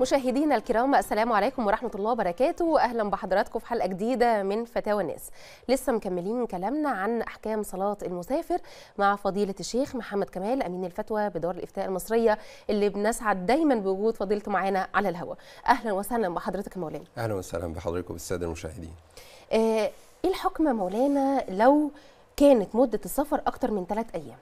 مشاهدينا الكرام السلام عليكم ورحمة الله وبركاته أهلا بحضراتكم في حلقة جديدة من فتاوى الناس لسه مكملين كلامنا عن أحكام صلاة المسافر مع فضيلة الشيخ محمد كمال أمين الفتوى بدار الإفتاء المصرية اللي بنسعد دايما بوجود فضيلته معانا على الهواء أهلا وسهلا بحضرتك يا مولانا اهلا وسهلا بحضراتكم الساده المشاهدين آه، إيه الحكم يا مولانا لو كانت مدة السفر أكتر من ثلاث أيام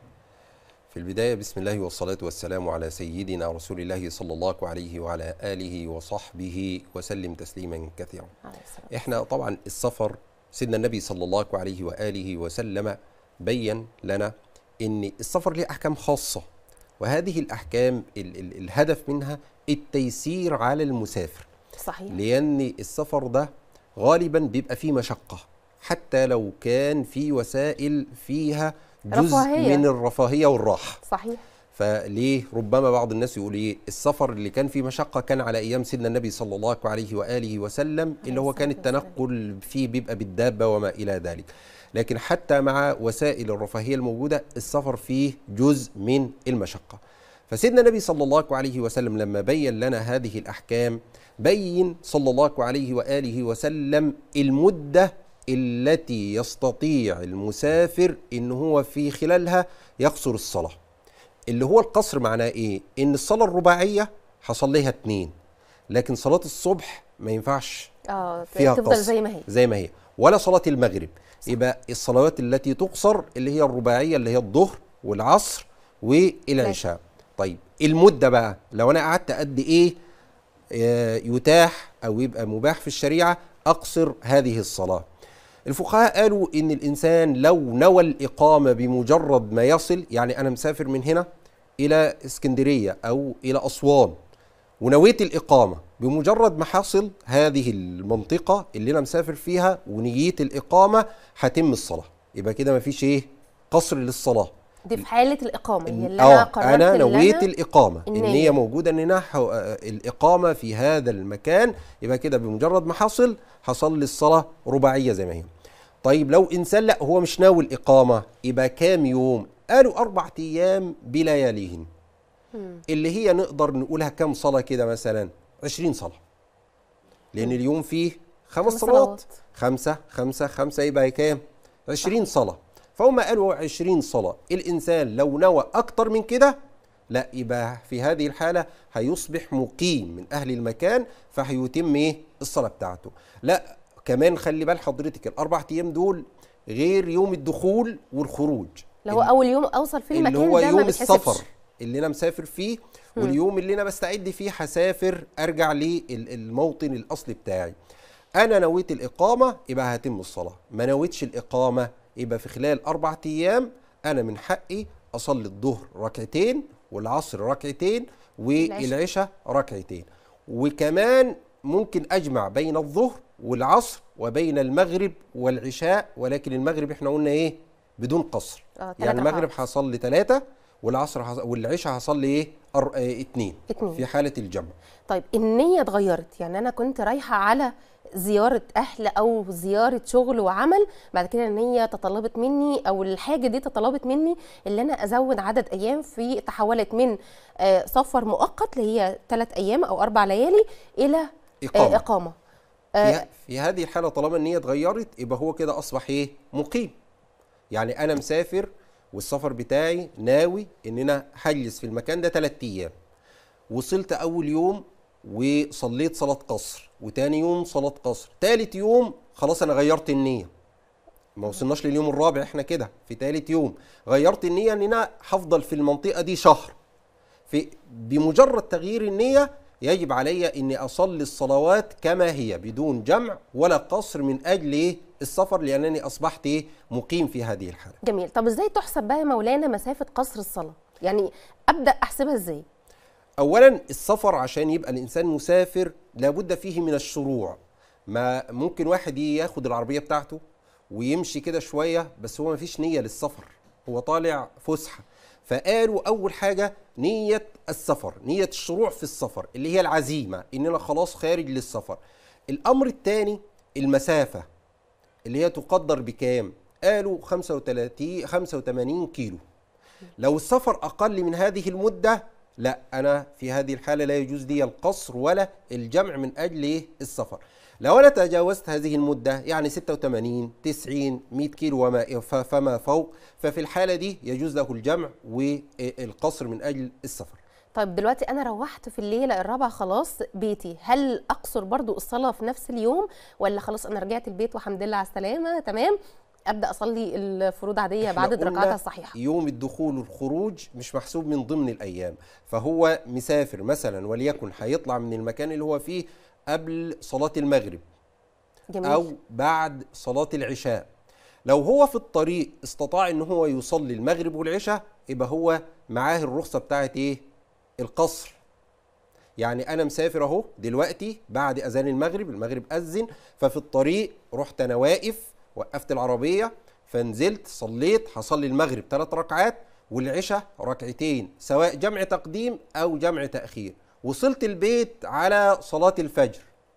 في البدايه بسم الله والصلاه والسلام على سيدنا رسول الله صلى الله عليه وعلى اله وصحبه وسلم تسليما كثيرا عليه السلام. احنا طبعا السفر سيدنا النبي صلى الله عليه واله وسلم بين لنا ان السفر له احكام خاصه وهذه الاحكام ال ال الهدف منها التيسير على المسافر صحيح لان السفر ده غالبا بيبقى فيه مشقه حتى لو كان في وسائل فيها جزء رفاهية. من الرفاهيه والراحه صحيح فليه ربما بعض الناس يقول ايه السفر اللي كان فيه مشقه كان على ايام سيدنا النبي صلى الله عليه واله وسلم اللي هو كان الصلاة والسلام. التنقل فيه بيبقى بالدابه وما الى ذلك لكن حتى مع وسائل الرفاهيه الموجوده السفر فيه جزء من المشقه فسيدنا النبي صلى الله عليه وسلم لما بين لنا هذه الاحكام بين صلى الله عليه واله وسلم المده التي يستطيع المسافر ان هو في خلالها يقصر الصلاه اللي هو القصر معناه ايه ان الصلاه الرباعيه حصل لها اتنين لكن صلاه الصبح ما ينفعش اه فيها تفضل قصر زي ما هي زي ما هي ولا صلاه المغرب يبقى الصلوات التي تقصر اللي هي الرباعيه اللي هي الظهر والعصر والعشاء طيب المده بقى لو انا قعدت قد ايه آه، يتاح او يبقى مباح في الشريعه اقصر هذه الصلاه الفقهاء قالوا ان الانسان لو نوى الاقامه بمجرد ما يصل يعني انا مسافر من هنا الى اسكندريه او الى اسوان ونويت الاقامه بمجرد ما حصل هذه المنطقه اللي انا مسافر فيها ونيت الاقامه هتم الصلاه يبقى كده مفيش ايه قصر للصلاه دي في حالة الإقامة هي اللي اه أنا قررت انا اللي نويت أنا- الاقامه ان النية. هي موجوده ان انا ح- آه، الاقامه في هذا المكان يبقى كده بمجرد ما حصل حصل لي الصلاه رباعيه زي ما هي طيب لو انسان لا هو مش ناوي الاقامه يبقى كام يوم قالوا اربع ايام بلياليهن اللي هي نقدر نقولها كام صلاه كده مثلا 20 صلاه لان اليوم فيه خمس خمس صلوات صلوات. خمسة خمسة خمسة يبقى كام؟ 20 صلاة فهم قالوا 20 صلاة الإنسان لو نوى أكتر من كده لا يبقى في هذه الحالة هيصبح مقيم من أهل المكان فهيتم إيه؟ الصلاة بتاعته لا كمان خلي بال حضرتك الأربع أيام دول غير يوم الدخول والخروج اللي هو أول يوم أوصل فيه اللي المكان هو ده يوم ما بيتحسبش. السفر اللي انا مسافر فيه واليوم اللي انا بستعد فيه هسافر ارجع للموطن الاصلي بتاعي انا نويت الاقامه يبقى هتم الصلاه ما نويتش الاقامه يبقى في خلال اربع ايام انا من حقي اصلي الظهر ركعتين والعصر ركعتين والعشاء ركعتين وكمان ممكن اجمع بين الظهر والعصر وبين المغرب والعشاء ولكن المغرب احنا قلنا ايه بدون قصر آه، تلات يعني المغرب ركعات. هصلي ثلاثة والعصر حص... والعشاء هصلي ايه؟ أر... اه اتنين اتنين. في حالة الجمع طيب النية اتغيرت يعني أنا كنت رايحة على زيارة أهل أو زيارة شغل وعمل بعد كده النية تطلبت مني أو الحاجة دي تطلبت مني اللي أنا أزود عدد أيام في تحولت من آه، سفر مؤقت اللي هي ثلاث أيام أو أربع ليالي إلى آه، إقامة. إقامة في, آه، ه- في هذه الحالة طالما النية اتغيرت يبقى هو كده أصبح ايه؟ مقيم يعني أنا مسافر والسفر بتاعي ناوي إن أنا هجلس في المكان ده ثلاث أيام وصلت أول يوم وصليت صلاة قصر وتاني يوم صلاة قصر تالت يوم خلاص أنا غيرت النية ما وصلناش لليوم الرابع احنا كده في تالت يوم غيرت النية ان انا هفضل في المنطقة دي شهر في بمجرد تغيير النية يجب علي اني اصلي الصلوات كما هي بدون جمع ولا قصر من اجل ايه السفر لانني اصبحت ايه مقيم في هذه الحالة جميل طب إزاي تحسب بقى يا مولانا مسافة قصر الصلاة يعني أبدأ أحسبها إزاي اولا السفر عشان يبقى الانسان مسافر لابد فيه من الشروع ما ممكن واحد ياخد العربيه بتاعته ويمشي كده شويه بس هو ما فيش نيه للسفر هو طالع فسحه فقالوا اول حاجه نيه السفر نيه الشروع في السفر اللي هي العزيمه ان انا خلاص خارج للسفر الامر الثاني المسافه اللي هي تقدر بكام قالوا 35 85 كيلو لو السفر اقل من هذه المده لا انا في هذه الحاله لا يجوز لي القصر ولا الجمع من اجل إيه؟ السفر لو انا تجاوزت هذه المده يعني 86 90 100 كيلو وما ف- فما فوق ففي الحاله دي يجوز له الجمع والقصر من اجل السفر طيب دلوقتي انا روحت في الليله الرابعه خلاص بيتي هل اقصر برضو الصلاه في نفس اليوم ولا خلاص انا رجعت البيت والحمد لله على السلامه تمام ابدا اصلي الفروض عاديه إحنا بعدد قلنا ركعاتها الصحيحه يوم الدخول والخروج مش محسوب من ضمن الايام فهو مسافر مثلا وليكن هيطلع من المكان اللي هو فيه قبل صلاه المغرب جميل او بعد صلاه العشاء لو هو في الطريق استطاع ان هو يصلي المغرب والعشاء يبقى هو معاه الرخصه بتاعت ايه القصر يعني انا مسافر اهو دلوقتي بعد اذان المغرب المغرب اذن ففي الطريق رحت انا واقف وقفت العربيه فنزلت صليت هصلي المغرب ثلاث ركعات والعشاء ركعتين سواء جمع تقديم او جمع تاخير وصلت البيت على صلاه الفجر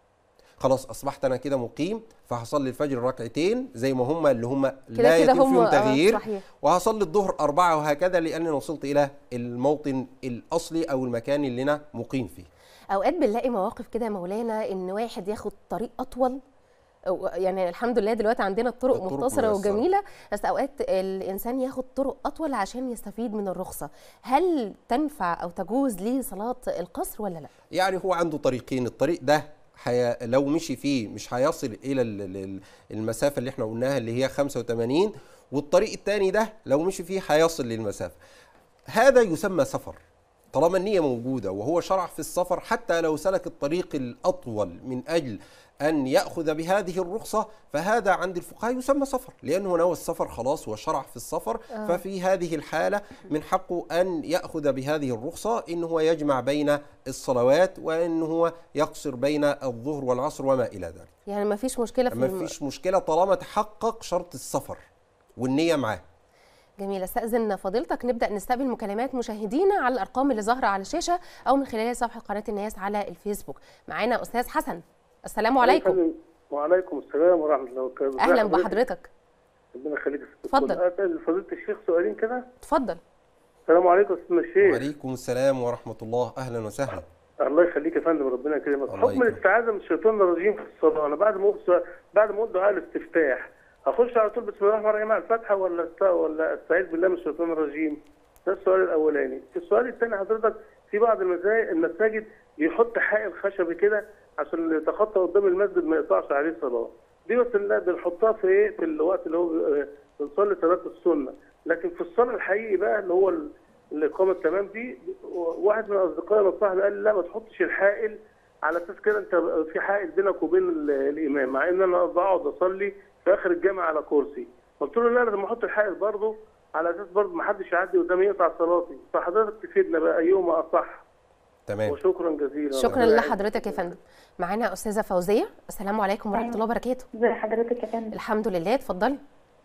خلاص اصبحت انا كده مقيم فهصلي الفجر ركعتين زي ما هم اللي هم لا كده يتم هم- فيهم آه، تغيير صحيح. وهصلي الظهر أربعة وهكذا لأني وصلت إلى الموطن الأصلي أو المكان اللي أنا مقيم فيه اوقات بنلاقي مواقف كده يا مولانا ان واحد ياخد طريق اطول أو- يعني الحمد لله دلوقتي عندنا الطرق الطرق مختصره ميسرة. وجميله بس اوقات الانسان ياخد طرق اطول عشان يستفيد من الرخصه هل تنفع او تجوز ليه صلاه القصر ولا لا يعني هو عنده طريقين الطريق ده حي... لو مشي فيه مش هيصل إلى ال- ال- المسافة اللي احنا قلناها اللي هي 85 والطريق الثاني ده لو مشي فيه هيصل للمسافة هذا يسمى سفر طالما النية موجودة وهو شرع في السفر حتى لو سلك الطريق الأطول من أجل أن يأخذ بهذه الرخصة فهذا عند الفقهاء يسمى سفر لأنه نوى السفر خلاص وشرع في السفر آه. ففي هذه الحالة من حقه أن يأخذ بهذه الرخصة إن هو يجمع بين الصلوات وأن هو يقصر بين الظهر والعصر وما إلى ذلك يعني ما فيش مشكله في ما الم- فيش مشكلة طالما تحقق شرط السفر والنية معاه جميل استاذن فضيلتك نبدا نستقبل مكالمات مشاهدينا على الارقام اللي ظاهره على الشاشه او من خلال صفحه قناه الناس على الفيسبوك معانا استاذ حسن السلام عليكم وعليكم السلام ورحمه الله وبركاته اهلا ازي حضرتك؟ بحضرتك ربنا يخليك يا ست اتفضل. الكل. اسال فضيله الشيخ سؤالين كده اتفضل السلام عليكم يا استاذ الشيخ وعليكم السلام ورحمة الله أهلا وسهلا الله يخليك يا فندم ربنا يكرمك الله حكم يكرمك. الاستعاذه من الشيطان الرجيم في الصلاه انا بعد ما أقول بعد ما اقول دعاء الاستفتاح اخش على طول بسم الله الرحمن الرحيم على الفاتحه ولا است... ولا استعيذ بالله من الشيطان الرجيم ده السؤال الاولاني السؤال الثاني حضرتك في بعض المزاي- المساجد بيحط حائل خشبي كده عشان اللي يتخطى قدام المسجد ما يقطعش عليه صلاه دي بس اللي بنحطها في ايه في الوقت اللي هو بي- بنصلي صلاه السنه لكن في الصلاه الحقيقي بقى اللي هو ال- الاقامه التمام دي واحد من اصدقائي نصحني قال لي لا ما تحطش الحائل على اساس كده انت في حائل بينك وبين ال- الامام مع ان انا بقعد اصلي في اخر الجامع على كرسي قلت له لا انا لما احط الحائل برضه على اساس برضه ما حدش يعدي قدامي يقطع صلاتي فحضرتك تفيدنا بقى ايهما اصح تمام وشكرا جزيلا شكرا ربنا لحضرتك يا فندم معانا استاذه فوزيه السلام عليكم ورحمه الله وبركاته ازي حضرتك يا فندم الحمد لله اتفضلي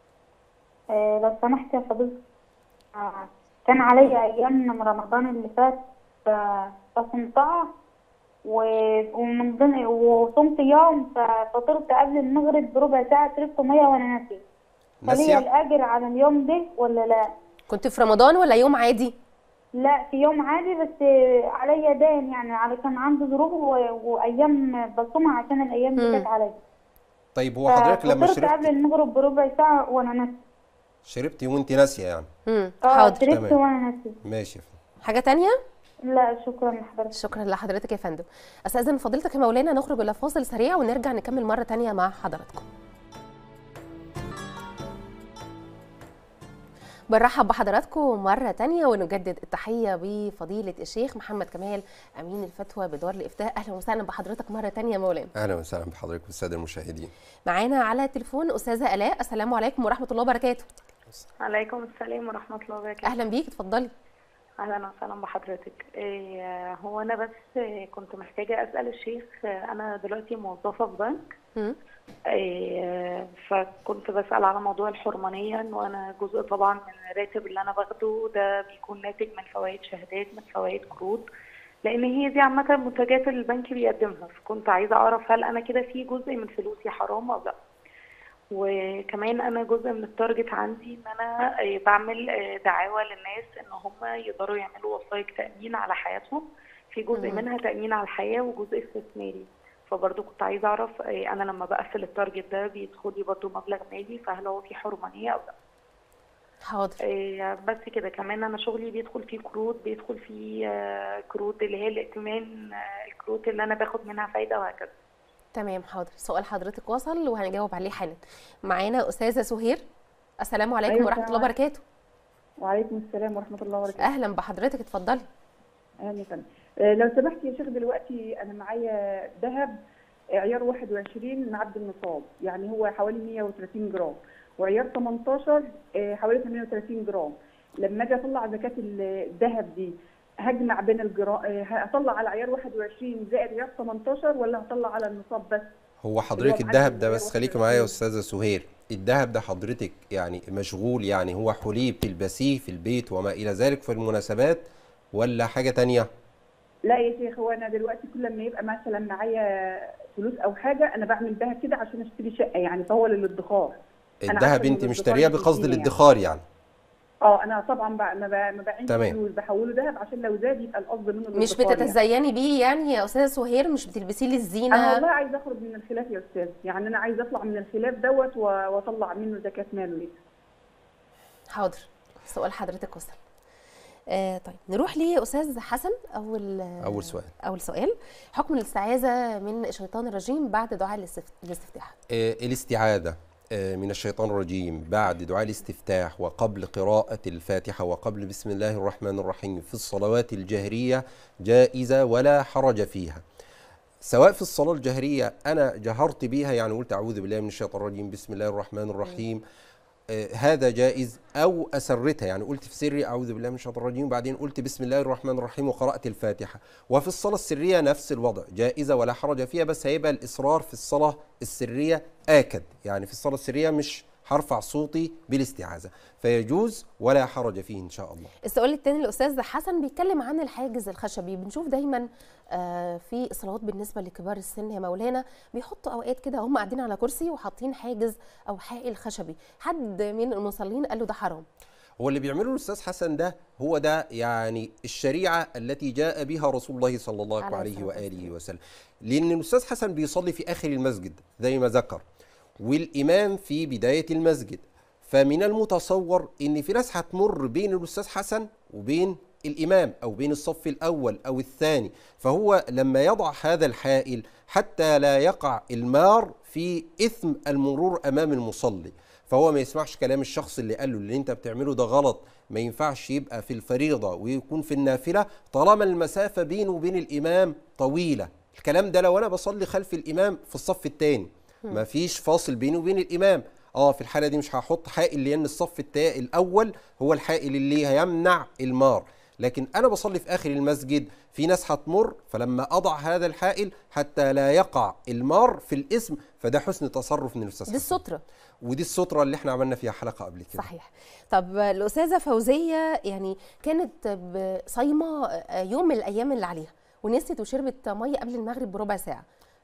آه لو سمحت يا فضيلة آه كان عليا ايام من رمضان اللي فات آه، فصمتها و- ومن ضمن وصمت يوم ففطرت قبل المغرب بربع ساعة شربت مية وانا ناسية فليا ناسية الاجر على اليوم ده ولا لا؟ كنت في رمضان ولا يوم عادي لا في يوم عادي بس آه، عليا دين يعني على كان عندي ظروف و- وايام بصومها عشان الايام دي مم. كانت عليا طيب هو حضرتك لما ففطرت قبل شربت المغرب بربع ساعة وانا ناسية شربتي وانت ناسية يعني امم اه حاضر شربت تمام. وانا ناسية ماشي يا فندم. حاجه تانية لا شكرا لحضرتك شكرا لحضرتك يا فندم استاذن فضيلتك يا مولانا نخرج الى فاصل سريع ونرجع نكمل مره تانية مع حضراتكم برحب بحضراتكم مرة تانية ونجدد التحية بفضيلة الشيخ محمد كمال أمين الفتوى بدار الإفتاء أهلا وسهلا بحضرتك مرة تانية يا مولانا أهلا وسهلا بحضرتك والسادة المشاهدين معانا على التليفون أستاذة آلاء السلام عليكم ورحمة الله وبركاته عليكم السلام ورحمة الله وبركاته أهلا بيك اتفضلي أهلا وسهلا بحضرتك إيه هو أنا بس إيه، كنت محتاجة أسأل الشيخ إيه، أنا دلوقتي موظفة في بنك مم. إيه، فكنت بسأل على موضوع الحرمانية إنه أنا جزء طبعا من الراتب اللي أنا باخده ده بيكون ناتج من فوائد شهادات من فوائد قروض لأن هي دي عامة منتجات البنك بيقدمها فكنت عايزة أعرف هل أنا كده في جزء من فلوسي حرام أو لأ وكمان انا جزء من التارجت عندي ان انا آه، بعمل آه، دعاوى للناس ان هم يقدروا يعملوا وثائق تامين على حياتهم في جزء مم. منها تامين على الحياه وجزء استثماري فبرضه كنت عايزه اعرف آه، انا لما بقفل التارجت ده بيدخل لي برضه مبلغ مالي فهل هو في حرمانيه او لا حاضر آه، بس كده كمان انا شغلي بيدخل فيه قروض بيدخل فيه آه، قروض اللي هي الائتمان آه، القروض اللي انا باخد منها فايده وهكذا تمام حاضر سؤال حضرتك وصل وهنجاوب عليه حالا معانا استاذه سهير السلام عليكم أيوة، ورحمه الله السلام وبركاته وعليكم السلام ورحمة الله وبركاته اهلا بحضرتك اتفضلي أهلا وسهلا آه، لو سمحت يا شيخ دلوقتي أنا معايا ذهب عيار 21 معدي النصاب يعني هو حوالي 130 جرام وعيار 18 آه، حوالي 38 جرام لما أجي أطلع زكاة الذهب دي هجمع بين الجرام هطلع على عيار 21 زائد عيار 18 ولا هطلع على النصاب بس؟ هو حضرتك معدل الذهب ده الغير بس خليكي 21. معايا يا استاذه سهير الذهب ده حضرتك يعني مشغول يعني هو حلي بتلبسيه في البيت وما الى ذلك في المناسبات ولا حاجه تانية لا يا شيخ هو انا دلوقتي كل ما يبقى مثلا معايا فلوس او حاجه انا بعمل بها كده عشان اشتري شقه يعني فهو للادخار أنا الذهب عارفة إن انت الادخار مشتريه بيديني بقصد يعني. الادخار يعني اه انا طبعا بقى ما ب- ما بعينش تمام. فلوس بحوله ذهب عشان لو زاد يبقى القصد منه مش الادخار يعني. بتتزيني بيه يعني يا استاذه سهير مش بتلبسيه انا للزينه والله عايزه اخرج من الخلاف يا استاذ يعني انا عايزه اطلع من الخلاف دوت و- واطلع منه زكاه ماله حاضر سؤال حضرتك وصل آه طيب نروح ليه يا استاذ حسن اول اول سؤال اول سؤال حكم الاستعاذه من الشيطان الرجيم بعد دعاء الاستف- الاستفتاح آه، الاستعاذة آه، من الشيطان الرجيم بعد دعاء الاستفتاح وقبل قراءة الفاتحة وقبل بسم الله الرحمن الرحيم في الصلوات الجهرية جائزة ولا حرج فيها سواء في الصلاة الجهرية أنا جهرت بيها يعني قلت أعوذ بالله من الشيطان الرجيم بسم الله الرحمن الرحيم آه، هذا جائز او اسرتها يعني قلت في سري اعوذ بالله من الشيطان الرجيم وبعدين قلت بسم الله الرحمن الرحيم وقرات الفاتحه وفي الصلاه السريه نفس الوضع جائزه ولا حرج فيها بس هيبقى الاصرار في الصلاه السريه اكد يعني في الصلاه السريه مش هرفع صوتي بالاستعاذه فيجوز ولا حرج فيه ان شاء الله السؤال الثاني الاستاذ حسن بيتكلم عن الحاجز الخشبي بنشوف دايما آه، في الصلوات بالنسبه لكبار السن يا مولانا بيحطوا اوقات كده هم قاعدين على كرسي وحاطين حاجز او حائل خشبي حد من المصلين قال له ده حرام هو اللي بيعمله الاستاذ حسن ده هو ده يعني الشريعه التي جاء بها رسول الله صلى الله عليه عليه الصلاة واله والسلام. وسلم لان الاستاذ حسن بيصلي في اخر المسجد زي ما ذكر والامام في بدايه المسجد فمن المتصور ان في ناس هتمر بين الاستاذ حسن وبين الامام او بين الصف الاول او الثاني فهو لما يضع هذا الحائل حتى لا يقع المار في اثم المرور امام المصلي فهو ما يسمعش كلام الشخص اللي قال له اللي انت بتعمله ده غلط ما ينفعش يبقى في الفريضه ويكون في النافله طالما المسافه بينه وبين الامام طويله الكلام ده لو انا بصلي خلف الامام في الصف الثاني ما فيش فاصل بيني وبين الامام اه في الحاله دي مش هحط حائل لان الصف التا الاول هو الحائل اللي هيمنع المار لكن انا بصلي في اخر المسجد في ناس هتمر فلما اضع هذا الحائل حتى لا يقع المار في الاسم فده حسن تصرف من الاستاذ دي حسن. الستره ودي الستره اللي احنا عملنا فيها حلقه قبل كده صحيح طب الاستاذه فوزيه يعني كانت ب- صايمه آه، يوم من الايام اللي عليها ونسيت وشربت ميه قبل المغرب بربع ساعه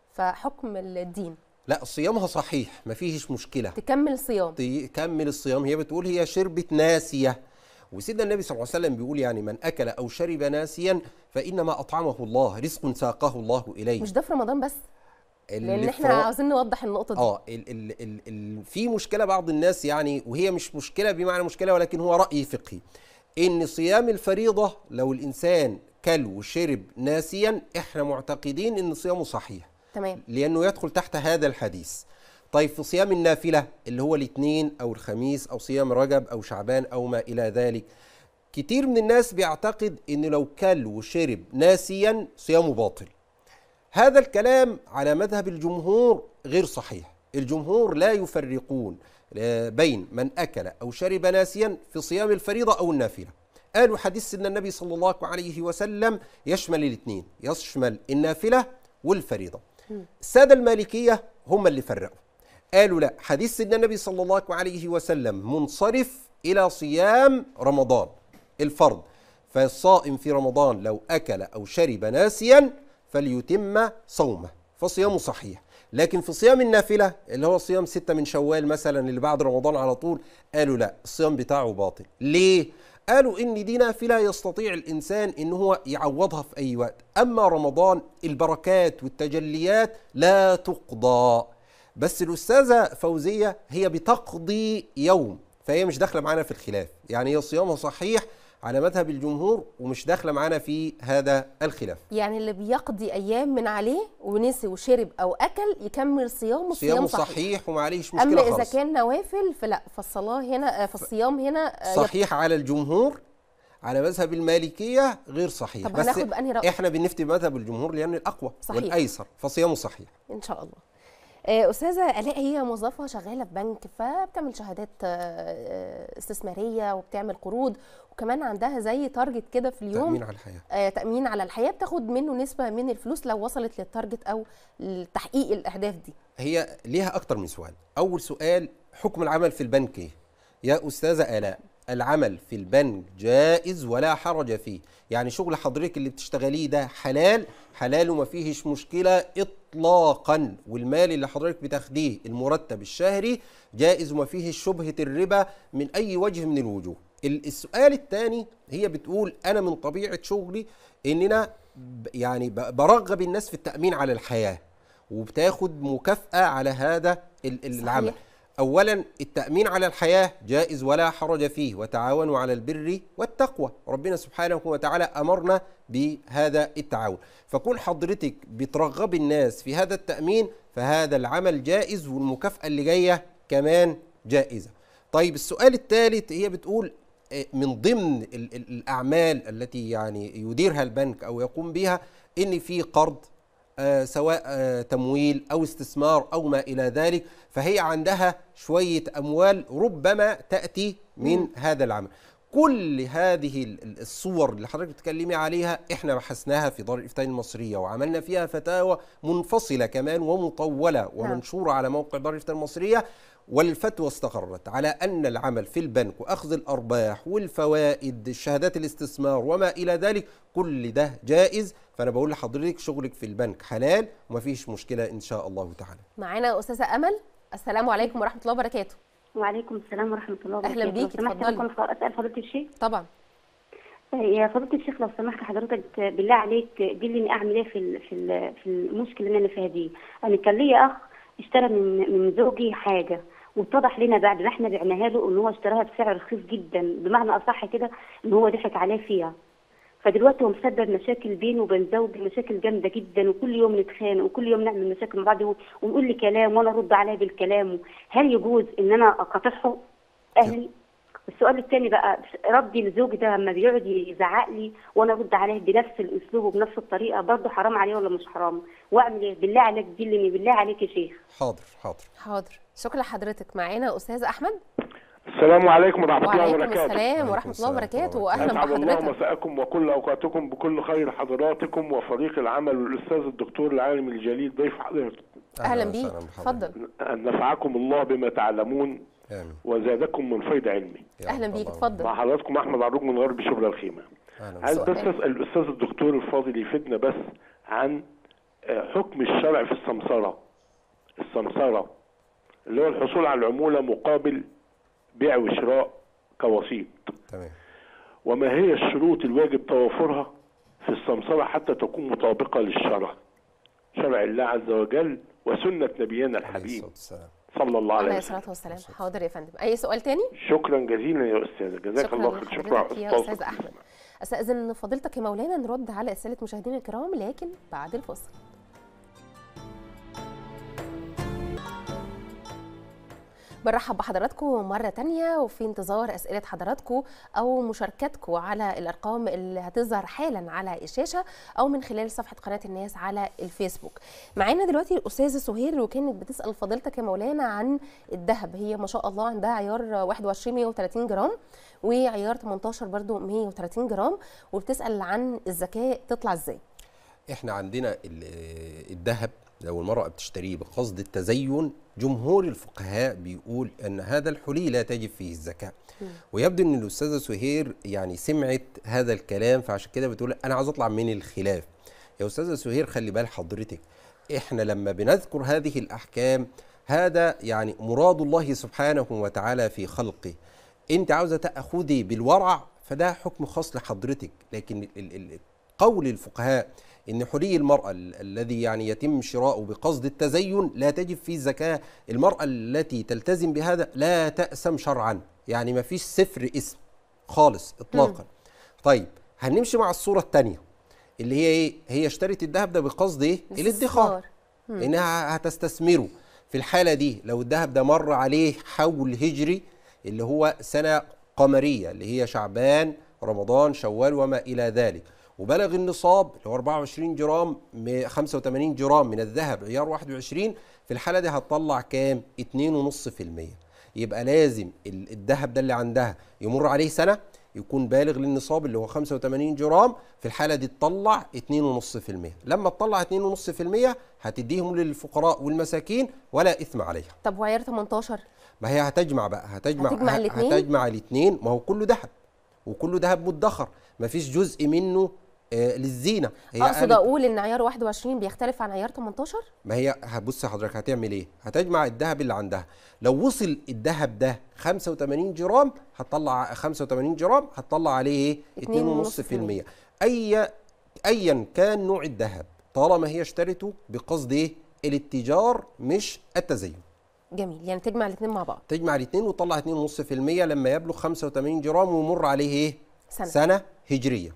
فحكم الدين لا صيامها صحيح ما فيش مشكله تكمل صيام تكمل الصيام هي بتقول هي شربت ناسيه وسيدنا النبي صلى الله عليه وسلم بيقول يعني من اكل او شرب ناسيا فانما اطعمه الله رزق ساقه الله اليه مش ده في رمضان بس لان اللي احنا في- عاوزين نوضح النقطه دي اه ال ال ال ال في مشكله بعض الناس يعني وهي مش مشكله بمعنى مشكله ولكن هو راي فقهي ان صيام الفريضه لو الانسان كل وشرب ناسيا احنا معتقدين ان صيامه صحيح تمام لانه يدخل تحت هذا الحديث طيب في صيام النافله اللي هو الاثنين او الخميس او صيام رجب او شعبان او ما الى ذلك كتير من الناس بيعتقد ان لو كل وشرب ناسيا صيامه باطل هذا الكلام على مذهب الجمهور غير صحيح الجمهور لا يفرقون آه، بين من أكل أو شرب ناسيا في صيام الفريضة أو النافلة قالوا حديث سيدنا النبي صلى الله عليه وسلم يشمل الاثنين يشمل النافلة والفريضة السادة المالكية هم اللي فرقوا قالوا لا حديث سيدنا النبي صلى الله عليه وسلم منصرف إلى صيام رمضان الفرض فالصائم في رمضان لو أكل أو شرب ناسيا فليتم صومه فصيامه صحيح لكن في صيام النافله اللي هو صيام ستة من شوال مثلا اللي بعد رمضان على طول قالوا لا الصيام بتاعه باطل ليه قالوا ان دي نافله يستطيع الانسان ان هو يعوضها في اي وقت اما رمضان البركات والتجليات لا تقضى بس الاستاذه فوزيه هي بتقضي يوم فهي مش داخله معانا في الخلاف يعني هي صيامها صحيح على مذهب الجمهور ومش داخله معانا في هذا الخلاف يعني اللي بيقضي ايام من عليه ونسي وشرب او اكل يكمل صيامه صيامه صيام صحيح, صحيح ومعليش مشكله اما اذا خالص كان نوافل فلا فالصلاه هنا آه، فالصيام هنا آه، صحيح على الجمهور على مذهب المالكيه غير صحيح طب هناخد بأنهي رأي؟ احنا بنفتي بمذهب الجمهور لان الاقوى صحيح. والايسر فصيامه صحيح ان شاء الله آه، استاذه الاء هي موظفه شغاله في بنك فبتعمل شهادات آه، آه، استثماريه وبتعمل قروض وكمان عندها زي تارجت كده في اليوم تامين على الحياه آه، تامين على الحياه بتاخد منه نسبه من الفلوس لو وصلت للتارجت او لتحقيق الاهداف دي هي ليها اكتر من سؤال اول سؤال حكم العمل في البنك ايه يا استاذه الاء العمل في البنك جائز ولا حرج فيه يعني شغل حضرتك اللي بتشتغليه ده حلال حلال وما فيهش مشكله اطلاقا والمال اللي حضرتك بتاخديه المرتب الشهري جائز وما فيهش شبهه الربا من اي وجه من الوجوه ال- السؤال الثاني هي بتقول انا من طبيعه شغلي اننا ب- يعني ب- برغب الناس في التامين على الحياه وبتاخد مكافاه على هذا ال- ال- العمل صحيح. اولا التامين على الحياه جائز ولا حرج فيه وتعاونوا على البر والتقوى ربنا سبحانه وتعالى امرنا بهذا التعاون فكون حضرتك بترغب الناس في هذا التامين فهذا العمل جائز والمكافاه اللي جايه كمان جائزه طيب السؤال الثالث هي بتقول آه، من ضمن ال- ال- الاعمال التي يعني يديرها البنك او يقوم بها ان في قرض آه، سواء آه، تمويل او استثمار او ما الى ذلك فهي عندها شويه اموال ربما تاتي من هذا العمل كل هذه ال- ال- الصور اللي حضرتك بتتكلمي عليها احنا بحثناها في دار الافتاء المصريه وعملنا فيها فتاوى منفصله كمان ومطوله ومنشوره على موقع دار الافتاء المصريه والفتوى استقرت على ان العمل في البنك واخذ الارباح والفوائد الشهادات الاستثمار وما الى ذلك كل ده جائز فانا بقول لحضرتك شغلك في البنك حلال ومفيش مشكله ان شاء الله تعالى معانا استاذه امل السلام عليكم ورحمه الله وبركاته وعليكم السلام ورحمة الله وبركاته أهلا بيكي، لو سمحت اتفضلي. ممكن أسأل فضيلة الشيخ طبعا يا فضيلة الشيخ لو سمحت حضرتك بالله عليك دلني أعمل إيه في ال- في ال- في المشكلة اللي أنا فيها دي أنا كان ليا أخ اشترى من من زوجي حاجة واتضح لنا بعد ما احنا بعناها له ان هو اشتراها بسعر رخيص جدا بمعنى اصح كده ان هو ضحك عليه فيها فدلوقتي هو مسبب مشاكل بينه وبين زوجي مشاكل جامده جدا وكل يوم نتخانق وكل يوم نعمل مشاكل مع بعض و- ونقول لي كلام وانا ارد عليه بالكلام هل يجوز ان انا اقاطعه اهلي السؤال الثاني بقى ردي لزوجي ده لما بيقعد يزعق لي وانا ارد عليه بنفس الاسلوب وبنفس الطريقه برضه حرام عليه ولا مش حرام واعمل ايه بالله عليك دلني بالله عليك يا شيخ حاضر حاضر حاضر شكرا لحضرتك معانا استاذ احمد السلام عليكم ورحمة الله وعليكم وبركاته السلام ورحمه الله السلام وبركاته ورحمة واهلا أسعد الله بحضرتك مساءكم وكل أوقاتكم بكل خير حضراتكم وفريق العمل والأستاذ الدكتور العالم الجليل ضيف حضرتك اهلا بيك وسهلا بحضرتك. اتفضل أن نفعكم الله بما تعلمون امين وزادكم من فيض علمي يا اهلا رب بيك الله. اتفضل مع حضراتكم أحمد عروج من غرب شبرا الخيمة اهلا عايز وسهلا بس أسأل الأستاذ الدكتور الفاضل يفيدنا بس عن آه، حكم الشرع في السمسرة السمسرة اللي هو الحصول على العمولة مقابل بيع وشراء كوسيط تمام وما هي الشروط الواجب توافرها في السمسرة حتى تكون مطابقة للشرع شرع الله عز وجل وسنة نبينا عليه الحبيب الصلاة والسلام صلى الله عليه عليه وسلم الصلاه والسلام حاضر يا فندم اي سؤال تاني شكرا جزيلا يا أستاذة جزاك شكرا الله خير شكرا لحضرتك يا أستاذ استاذ احمد استاذن فضيلتك يا مولانا نرد على اسئله مشاهدينا الكرام لكن بعد الفاصل برحب بحضراتكم مرة تانية وفي انتظار أسئلة حضراتكم أو مشاركاتكم على الأرقام اللي هتظهر حالا على الشاشة أو من خلال صفحة قناة الناس على الفيسبوك معانا دلوقتي الأستاذة سهير وكانت بتسأل فضيلتك يا مولانا عن الذهب هي ما شاء الله عندها عيار 21 130 جرام وعيار 18 برضو 130 جرام وبتسأل عن الزكاة تطلع ازاي احنا عندنا ال- الذهب لو المرأة بتشتريه بقصد التزين جمهور الفقهاء بيقول ان هذا الحلي لا تجب فيه الزكاة ويبدو ان الاستاذة سهير يعني سمعت هذا الكلام فعشان كده بتقول انا عايز اطلع من الخلاف يا استاذة سهير خلي بال حضرتك احنا لما بنذكر هذه الاحكام هذا يعني مراد الله سبحانه وتعالى في خلقه انت عاوزه تاخذي بالورع فده حكم خاص لحضرتك لكن ال- ال- ال- قول الفقهاء ان حلي المراه ال- الذي يعني يتم شراؤه بقصد التزين لا تجب فيه زكاه المراه التي تلتزم بهذا لا تأسم شرعا يعني ما فيش صفر اسم خالص اطلاقا طيب هنمشي مع الصوره الثانيه اللي هي ايه هي اشترت الذهب ده بقصد ايه الادخار انها هتستثمره في الحاله دي لو الذهب ده مر عليه حول هجري اللي هو سنه قمريه اللي هي شعبان رمضان شوال وما الى ذلك وبلغ النصاب اللي هو 24 جرام م- 85 جرام من الذهب عيار 21 في الحاله دي هتطلع كام 2.5% يبقى لازم ال- الذهب ده اللي عندها يمر عليه سنه يكون بالغ للنصاب اللي هو 85 جرام في الحاله دي تطلع 2.5% لما تطلع 2.5% هتديهم للفقراء والمساكين ولا اثم عليها طب وعيار 18 ما هي هتجمع بقى هتجمع هتجمع ه- الاتنين؟ هتجمع الاثنين ما هو كله ذهب وكله ذهب مدخر ما فيش جزء منه آه للزينه هي اقصد قالت- اقول ان عيار 21 بيختلف عن عيار 18 ما هي هتبص حضرتك هتعمل ايه هتجمع الذهب اللي عندها لو وصل الذهب ده 85 جرام هتطلع 85 جرام هتطلع عليه ايه 2.5% اي ايا كان نوع الذهب طالما هي اشترته بقصد ايه الاتجار مش التزين جميل يعني تجمع الاثنين مع بعض تجمع الاثنين وتطلع 2.5% لما يبلغ 85 جرام ويمر عليه ايه سنة. سنه هجريه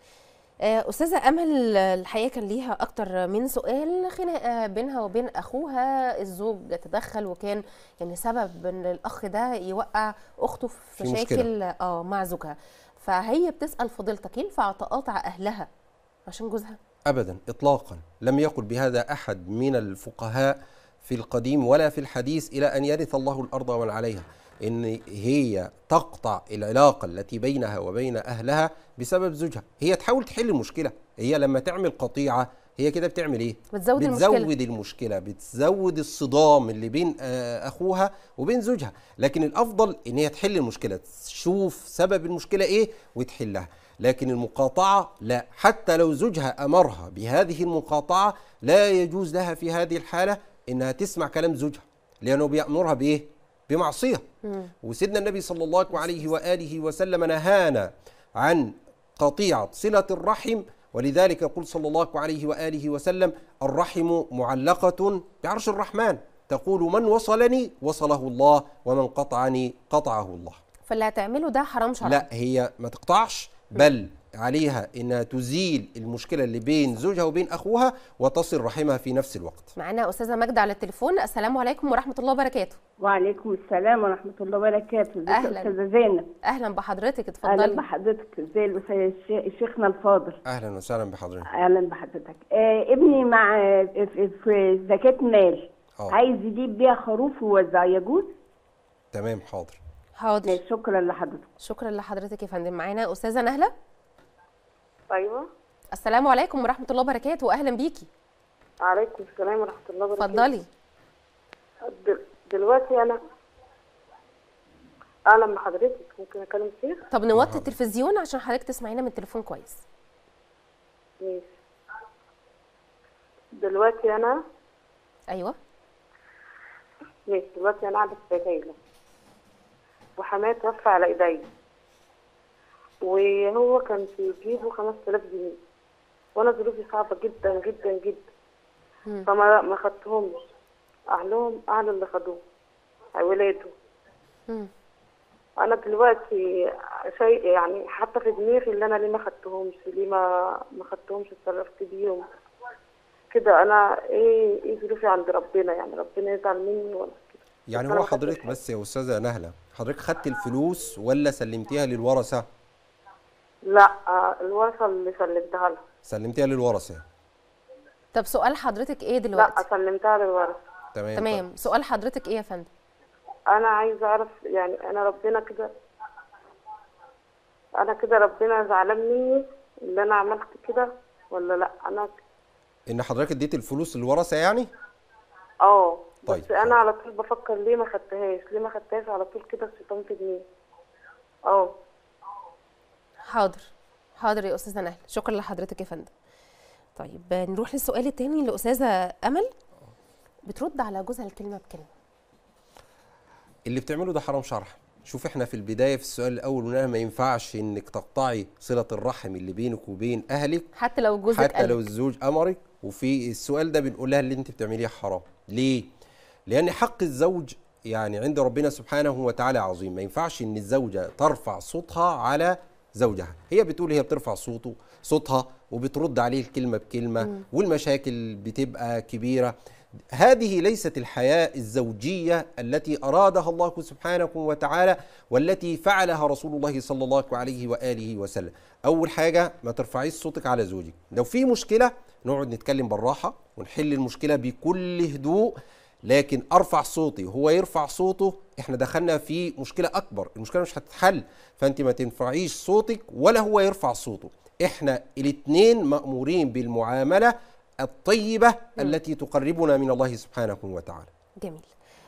آه، أستاذة أمل الحقيقة كان ليها أكتر من سؤال خناقة بينها وبين أخوها الزوج تدخل وكان يعني سبب إن الأخ ده يوقع أخته في في مشاكل مشكلة. اه مع زوجها فهي بتسأل فضيلتك ينفع تقاطع أهلها عشان جوزها؟ ابدا اطلاقا لم يقل بهذا احد من الفقهاء في القديم ولا في الحديث الى ان يرث الله الارض ومن عليها ان هي تقطع العلاقه التي بينها وبين اهلها بسبب زوجها هي تحاول تحل المشكله هي لما تعمل قطيعه هي كده بتعمل ايه بتزود المشكلة. بتزود المشكله بتزود الصدام اللي بين آه، اخوها وبين زوجها لكن الافضل ان هي تحل المشكله تشوف سبب المشكله ايه وتحلها لكن المقاطعه لا حتى لو زوجها امرها بهذه المقاطعه لا يجوز لها في هذه الحاله انها تسمع كلام زوجها لانه بيامرها بايه بمعصيه وسيدنا النبي صلى الله عليه واله وسلم نهانا عن قطيعه صله الرحم ولذلك يقول صلى الله عليه واله وسلم الرحم معلقه بعرش الرحمن تقول من وصلني وصله الله ومن قطعني قطعه الله فاللي هتعمله ده حرام شرعا لا هي ما تقطعش بل عليها انها تزيل المشكله اللي بين زوجها وبين اخوها وتصل رحمها في نفس الوقت معانا أستاذة ماجدة على التليفون السلام عليكم ورحمة الله وبركاته وعليكم السلام ورحمة الله وبركاته ازيك يا أهلاً. أستاذة زينب أهلا بحضرتك أهلا اتفضلي بحضرتك ازي الأستاذ الشي- شيخنا الفاضل اهلا وسهلا بحضرتك أهلا بحضرتك آه ابني مع في, في زكاة مال اه عايز يجيب بيها خروف ويوزع يجوز تمام حاضر حاضر ماشي، شكرا لحضرتك شكرا لحضرتك يا فندم معانا أستاذة نهلة ايوه السلام عليكم ورحمة الله وبركاته أهلا بيكي عليكم السلام ورحمه الله وبركاته اتفضلي دل- دلوقتي انا اهلا بحضرتك ممكن اكلم الشيخ طب نوطي التلفزيون عشان حضرتك تسمعينا من التليفون كويس ماشي دلوقتي انا أيوه ماشي دلوقتي انا قاعده في عيله وحماية توفى على ايديا وهو كان في جيبه 5000 جنيه وانا ظروفي صعبه جدا جدا جدا مم. فما ما خدتهمش اهلهم اهل اللي خدوه ولاده مم. انا دلوقتي شيء يعني حتى في دماغي اللي انا ليه ما خدتهمش ليه ما ما خدتهمش اتصرفت بيهم كده انا ايه ايه ظروفي عند ربنا يعني ربنا يزعل مني ولا كده يعني أنا هو ما خدتش حضرتك بس يا استاذه نهله حضرتك خدت الفلوس ولا سلمتيها للورثه لا آه، الورثه اللي سلمتها لها سلمتيها للورثه طب سؤال حضرتك إيه دلوقتي لا سلمتها للورثه تمام تمام سؤال حضرتك إيه يا فندم انا عايزه اعرف يعني انا ربنا كده انا كده ربنا زعلان مني اللي انا عملت كده ولا لا انا ان حضرتك اديت الفلوس للورثه يعني اه طيب. بس انا على طول بفكر ليه ما خدتهاش ليه ما خدتهاش على طول كده الشيطان في دماغي اه حاضر حاضر يا استاذه نهله شكرا لحضرتك يا فندم طيب نروح للسؤال التاني لاستاذه امل بترد على جوزها الكلمه بكلمه اللي بتعمله ده حرام شرعا شوف احنا في البدايه في السؤال الاول قلنا ما ينفعش انك تقطعي صله الرحم اللي بينك وبين اهلك حتى لو جوزك حتى لو قالك. الزوج امرك وفي السؤال ده بنقول لها اللي انت بتعمليه حرام ليه لان حق الزوج يعني عند ربنا سبحانه وتعالى عظيم ما ينفعش ان الزوجه ترفع صوتها على زوجها هي بتقول هي بترفع صوته صوتها وبترد عليه الكلمه بكلمه مم. والمشاكل بتبقى كبيره هذه ليست الحياه الزوجيه التي ارادها الله سبحانه وتعالى والتي فعلها رسول الله صلى الله عليه واله وسلم اول حاجه ما ترفعيش صوتك على زوجك لو في مشكله نقعد نتكلم بالراحه ونحل المشكله بكل هدوء لكن ارفع صوتي وهو يرفع صوته احنا دخلنا في مشكله اكبر المشكله مش هتتحل فانت ما تنفعيش صوتك ولا هو يرفع صوته احنا الاثنين مامورين بالمعامله الطيبه التي تقربنا من الله سبحانه وتعالى جميل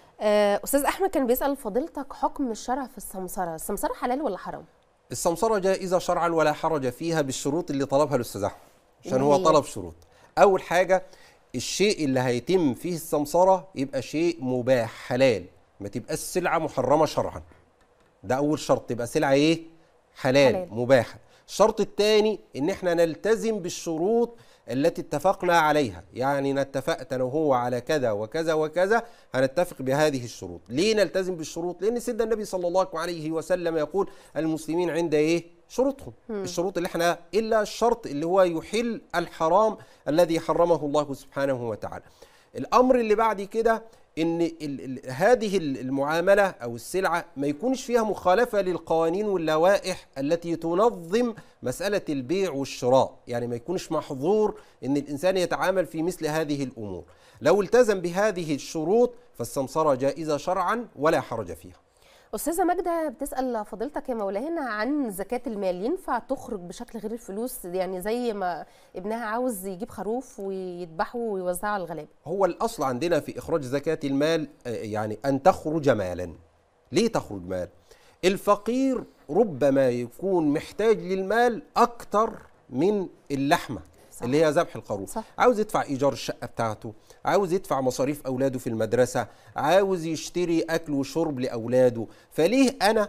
آه، استاذ احمد كان بيسال فضيلتك حكم الشرع في السمسره السمسره حلال ولا حرام السمسره جائزه شرعا ولا حرج فيها بالشروط اللي طلبها الاستاذ احمد عشان اللي هو هي؟ طلب شروط اول حاجه الشيء اللي هيتم فيه السمسره يبقى شيء مباح حلال ما تبقاش سلعه محرمه شرعا ده اول شرط تبقى سلعه ايه حلال, حلال. حلال. مباحه الشرط الثاني ان احنا نلتزم بالشروط التي اتفقنا عليها يعني نتفقت انا وهو على كذا وكذا وكذا هنتفق بهذه الشروط ليه نلتزم بالشروط لان سيدنا النبي صلى الله عليه وسلم يقول المسلمين عند ايه شروطهم مم. الشروط اللي احنا الا الشرط اللي هو يحل الحرام الذي حرمه الله سبحانه وتعالى الامر اللي بعد كده ان ال ال هذه ال- المعامله او السلعه ما يكونش فيها مخالفه للقوانين واللوائح التي تنظم مساله البيع والشراء يعني ما يكونش محظور ان الانسان يتعامل في مثل هذه الامور لو التزم بهذه الشروط فالسمسره جائزه شرعا ولا حرج فيها استاذه ماجده بتسال فضيلتك يا مولانا عن زكاه المال ينفع تخرج بشكل غير الفلوس يعني زي ما ابنها عاوز يجيب خروف ويذبحه ويوزعه على الغلابه هو الأصل عندنا في إخراج زكاة المال آه، يعني أن تخرج مالا ليه تخرج مال؟ الفقير ربما يكون محتاج للمال أكتر من اللحمة صح. اللي هي ذبح الخروف صح. عاوز يدفع إيجار الشقة بتاعته عاوز يدفع مصاريف أولاده في المدرسة عاوز يشتري أكل وشرب لأولاده فليه أنا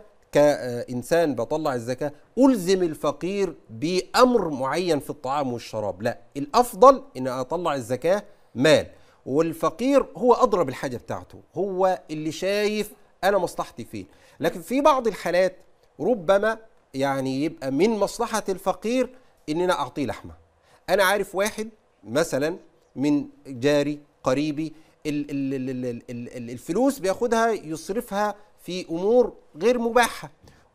كإنسان بطلع الزكاة ألزم الفقير بأمر معين في الطعام والشراب لا الأفضل أن أطلع الزكاة مال والفقير هو أضرب الحاجة بتاعته هو اللي شايف أنا مصلحتي فين لكن في بعض الحالات ربما يعني يبقى من مصلحة الفقير إن أنا أعطيه لحمة أنا عارف واحد مثلا من جاري قريبي ال- ال- ال- ال- ال- ال- الفلوس بياخدها يصرفها في امور غير مباحه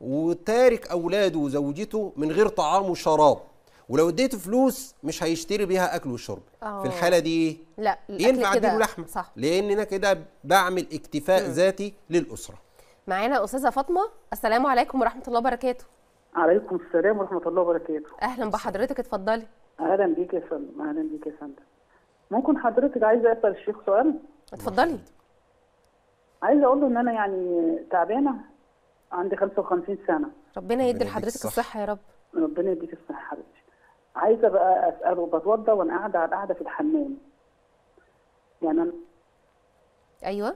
وتارك اولاده وزوجته من غير طعام وشراب ولو اديته فلوس مش هيشتري بيها اكل وشرب آه. في الحاله دي ايه لا الأكل ينفع كده اديله لحمه صح لان انا كده بعمل اكتفاء مم. ذاتي للاسره معانا استاذه فاطمه السلام عليكم ورحمه الله وبركاته عليكم السلام ورحمة الله وبركاته اهلا بحضرتك اتفضلي أهلا بيك يا فندم أهلا بيك يا فندم ممكن حضرتك عايزة أسأل الشيخ سؤال اتفضلي عايزة أقول له إن أنا يعني تعبانة عندي 55 سنة ربنا يدي لحضرتك الصحه يا رب ربنا يديك الصحة حبيبتي عايزة بقى أسأله بتوضى وأنا قاعدة على القعدة في الحمام يعني أنا ايوه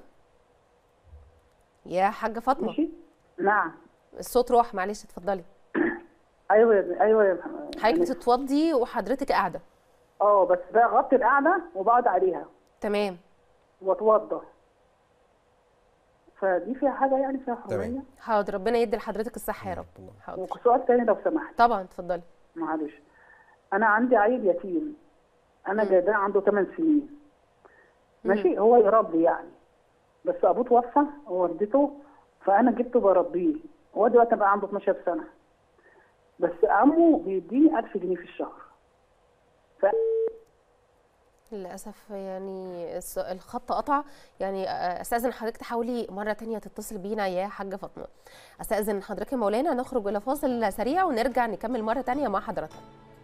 يا حاجه فاطمه ماشي نعم الصوت روح معلش اتفضلي أيوه يا- أيوه يا محمد. حضرتك أنا- بتتوضي وحضرتك قاعده أه بس بقى غطي القعدة وبقعد عليها تمام وأتوضى فدي فيها حاجة يعني فيها حرية حاضر ربنا يدي لحضرتك الصحه يا رب حاضر وسؤال تاني لو سمحت طبعا اتفضلي معلش انا عندي عيل يتيم انا جايباه عنده 8 سنين ماشي هو يربي يعني بس ابوه توفى ووالدته فانا جبته بربيه هو دلوقتي بقى عنده 12 سنه بس عمه بيديني 1000 جنيه في الشهر ف... للاسف يعني الس- الخط قطع يعني آه، استاذن حضرتك تحاولي مره تانية تتصل بينا يا حاجه فاطمه استاذن حضرتك يا مولانا نخرج الى فاصل سريع ونرجع نكمل مره تانية مع حضرتك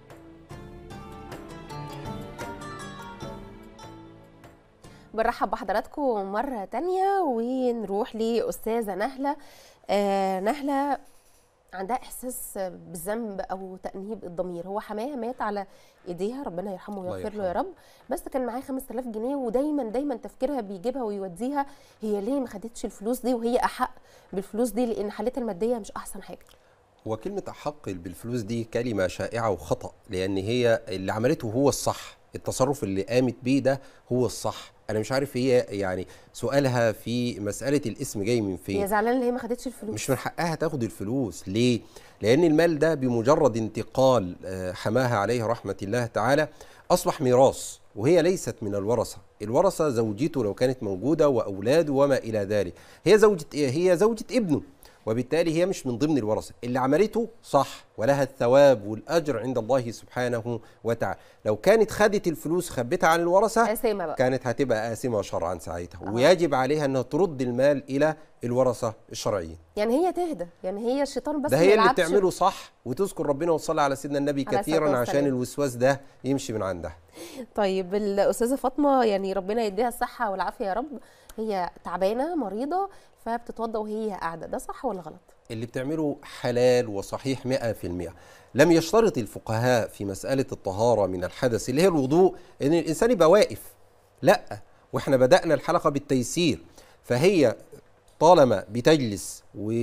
بنرحب بحضراتكم مرة تانية ونروح لأستاذة نهلة آه نهلة عندها احساس بالذنب او تانيب الضمير هو حماها مات على ايديها ربنا يرحمه الله ويغفر له يا رب بس كان معاه 5000 جنيه ودايما دايما تفكيرها بيجيبها ويوديها هي ليه ما خدتش الفلوس دي وهي احق بالفلوس دي لان حالتها الماديه مش احسن حاجه هو كلمة أحق بالفلوس دي كلمة شائعة وخطأ لأن هي اللي عملته هو الصح التصرف اللي قامت بيه ده هو الصح أنا مش عارف هي يعني سؤالها في مسألة الاسم جاي من فين هي زعلانه ان هي ما خدتش الفلوس مش من حقها تاخد الفلوس ليه؟ لأن المال ده بمجرد انتقال آه، حماها عليه رحمة الله تعالى أصبح ميراث وهي ليست من الورثة الورثة زوجته لو كانت موجودة وأولاده وما إلى ذلك هي زوجة هي زوجة ابنه وبالتالي هي مش من ضمن الورثة اللي عملته صح ولها الثواب والأجر عند الله سبحانه وتعالى لو كانت خدت الفلوس خبتها عن الورثة آثمة بقى. كانت هتبقى آثمة شرعا ساعتها ويجب عليها أنها ترد المال إلى الورثة الشرعيين يعني هي تهدى يعني هي الشيطان بس ده ما هي اللي يلعبش بتعمله صح وتذكر ربنا وتصلي على سيدنا النبي عليه الصلاة كثيرا عشان والسلام. الوسواس ده يمشي من عندها طيب الاستاذه فاطمه يعني ربنا يديها الصحه والعافيه يا رب هي تعبانه مريضه فبتتوضى وهي قاعده ده صح ولا غلط اللي بتعمله حلال وصحيح 100% لم يشترط الفقهاء في مسألة الطهارة من الحدث اللي هي الوضوء ان الانسان يبقى واقف لا واحنا بدأنا الحلقة بالتيسير فهي طالما بتجلس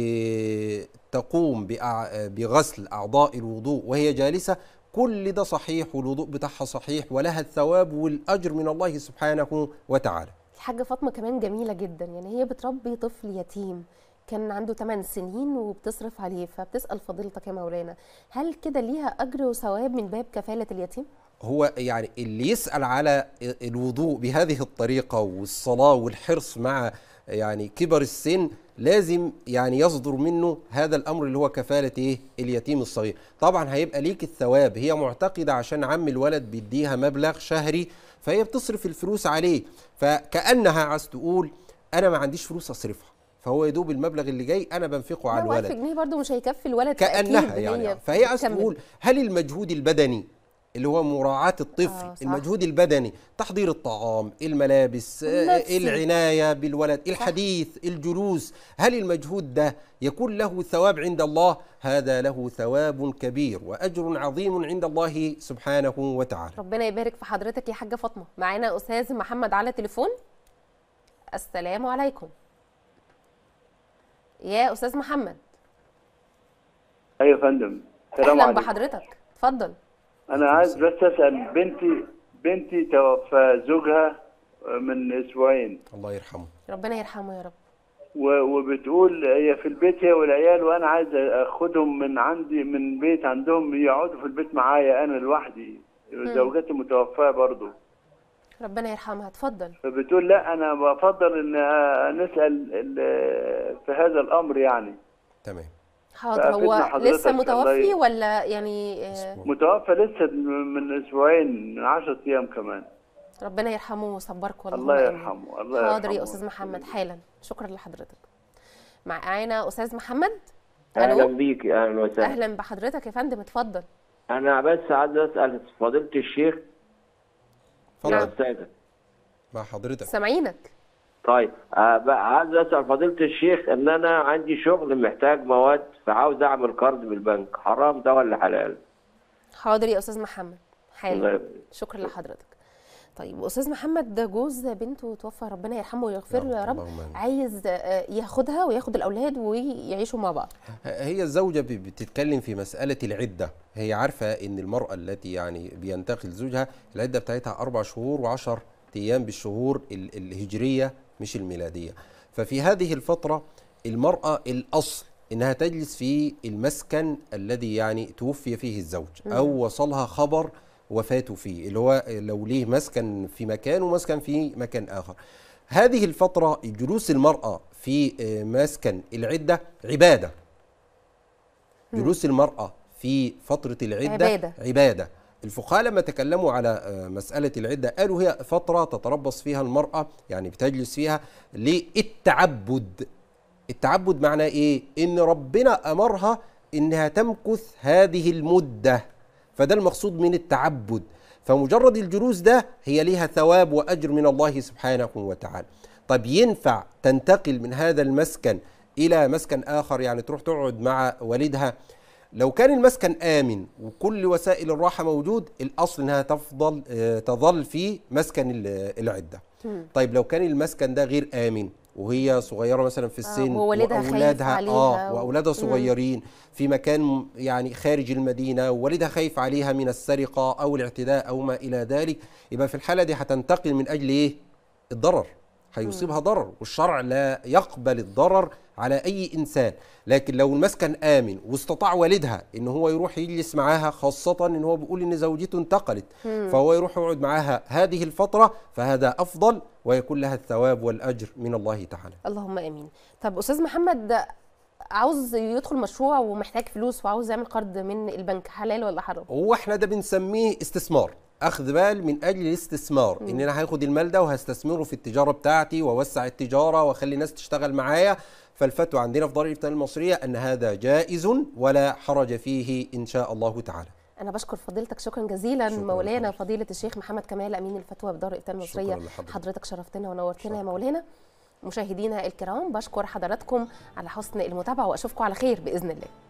وتقوم بأع- بغسل أعضاء الوضوء وهي جالسة كل ده صحيح والوضوء بتاعها صحيح ولها الثواب والأجر من الله سبحانه وتعالى الحاجه فاطمه كمان جميله جدا يعني هي بتربي طفل يتيم كان عنده 8 سنين وبتصرف عليه فبتسال فضيلتك يا مولانا هل كده ليها اجر وثواب من باب كفاله اليتيم هو يعني اللي يسأل على الوضوء بهذه الطريقة والصلاة والحرص مع يعني كبر السن لازم يعني يصدر منه هذا الأمر اللي هو كفالة إيه اليتيم الصغير طبعا هيبقى ليك الثواب هي معتقدة عشان عم الولد بيديها مبلغ شهري فهي بتصرف الفلوس عليه فكأنها عايز تقول أنا ما عنديش فلوس أصرفها فهو يدوب المبلغ اللي جاي أنا بنفقه على لو 1000 الولد جنيه برضو مش هيكفي الولد كأنها فأكيد يعني هي فهي عايز بتكمل. تقول هل المجهود البدني اللي هو مراعاة الطفل آه، آه صح. المجهود البدني تحضير الطعام الملابس آه، النفسي. العناية بالولد الحديث الجلوس هل المجهود ده يكون له ثواب عند الله هذا له ثواب كبير وأجر عظيم عند الله سبحانه وتعالى ربنا يبارك في حضرتك يا حاجه فاطمه معانا استاذ محمد على تليفون السلام عليكم يا استاذ محمد ايوه يا فندم السلام اهلا عليكم بحضرتك اتفضل انا عايز بس اسال بنتي بنتي توفى زوجها من اسبوعين الله يرحمه ربنا يرحمه يا رب و- وبتقول هي في البيت هي والعيال وانا عايز اخدهم من عندي من بيت عندهم يقعدوا في البيت معايا انا لوحدي زوجتي متوفاه برضو ربنا يرحمها اتفضل فبتقول لا انا بفضل ان نسال ال- في هذا الامر يعني تمام حاضر فأفيدنا هو حضرتك، لسه الله متوفي ي- ولا يعني آه، متوفى لسه من اسبوعين من 10 ايام كمان ربنا يرحمه ويصبرك والله الله يرحمه الله حاضر يا يرحمه. استاذ محمد حالا شكرا لحضرتك معانا استاذ محمد اهلا الو بيك اهلا وسهلا اهلا بحضرتك يا فندم اتفضل انا بس عايز اسال فضيله الشيخ يا اتفضل استاذه مع حضرتك سامعينك طيب آه بقى عايز اسال فضيله الشيخ ان انا عندي شغل محتاج مواد فعاوز اعمل قرض من البنك حرام ده ولا حلال حاضر يا استاذ محمد الله حالا يبارك. شكرا لحضرتك طيب استاذ محمد ده جوز بنته توفى ربنا يرحمه ويغفر له يا رب اللهم آمين. عايز آه، ياخدها وياخد الاولاد ويعيشوا مع بعض هي الزوجة ب- بتتكلم في مسألة العدة هي عارفة ان المرأة التي يعني بينتقل زوجها العدة بتاعتها أربع شهور وعشر أيام بالشهور ال- الهجرية مش الميلادية ففي هذه الفترة المرأة الأصل إنها تجلس في المسكن الذي يعني توفي فيه الزوج أو وصلها خبر وفاته فيه اللي هو لو ليه مسكن في مكان ومسكن في مكان آخر هذه الفترة جلوس المرأة في آه، مسكن العدة عبادة جلوس المرأة في فترة العدة عبادة. عبادة الفقهاء لما تكلموا على آه، مسألة العدة قالوا هي فترة تتربص فيها المرأة يعني بتجلس فيها للتعبد التعبد معناه ايه ان ربنا امرها انها تمكث هذه المدة فده المقصود من التعبد فمجرد الجلوس ده هي ليها ثواب واجر من الله سبحانه وتعالى طب ينفع تنتقل من هذا المسكن الى مسكن اخر يعني تروح تقعد مع والدها لو كان المسكن امن وكل وسائل الراحه موجود الاصل انها تفضل آه، تظل في مسكن ال- العده طيب لو كان المسكن ده غير امن وهي صغيره مثلا في السن ووالدها خايف واولادها عليها اه و- واولادها مم. صغيرين في مكان م- يعني خارج المدينه ووالدها خايف عليها من السرقه او الاعتداء او ما الى ذلك يبقى في الحاله دي هتنتقل من اجل ايه الضرر هيصيبها ضرر والشرع لا يقبل الضرر على اي انسان لكن لو المسكن امن واستطاع والدها ان هو يروح يجلس معاها خاصه ان هو بيقول ان زوجته انتقلت مم. فهو يروح يقعد معاها هذه الفتره فهذا افضل ويكون لها الثواب والاجر من الله تعالى اللهم امين طب استاذ محمد عاوز يدخل مشروع ومحتاج فلوس وعاوز يعمل قرض من البنك حلال ولا حرام هو احنا ده بنسميه استثمار اخذ بال من اجل الاستثمار ان انا هاخد المال ده وهستثمره في التجاره بتاعتي واوسع التجاره واخلي الناس تشتغل معايا فالفتوى عندنا في دار الافتاء المصريه ان هذا جائز ولا حرج فيه ان شاء الله تعالى انا بشكر فضيلتك شكرا جزيلا شكراً مولانا فضيله الشيخ محمد كمال امين الفتوى بدار الافتاء المصريه شكراً لحضرتك. حضرتك شرفتنا ونورتنا يا مولانا مشاهدينا الكرام بشكر حضراتكم على حسن المتابعه واشوفكم على خير باذن الله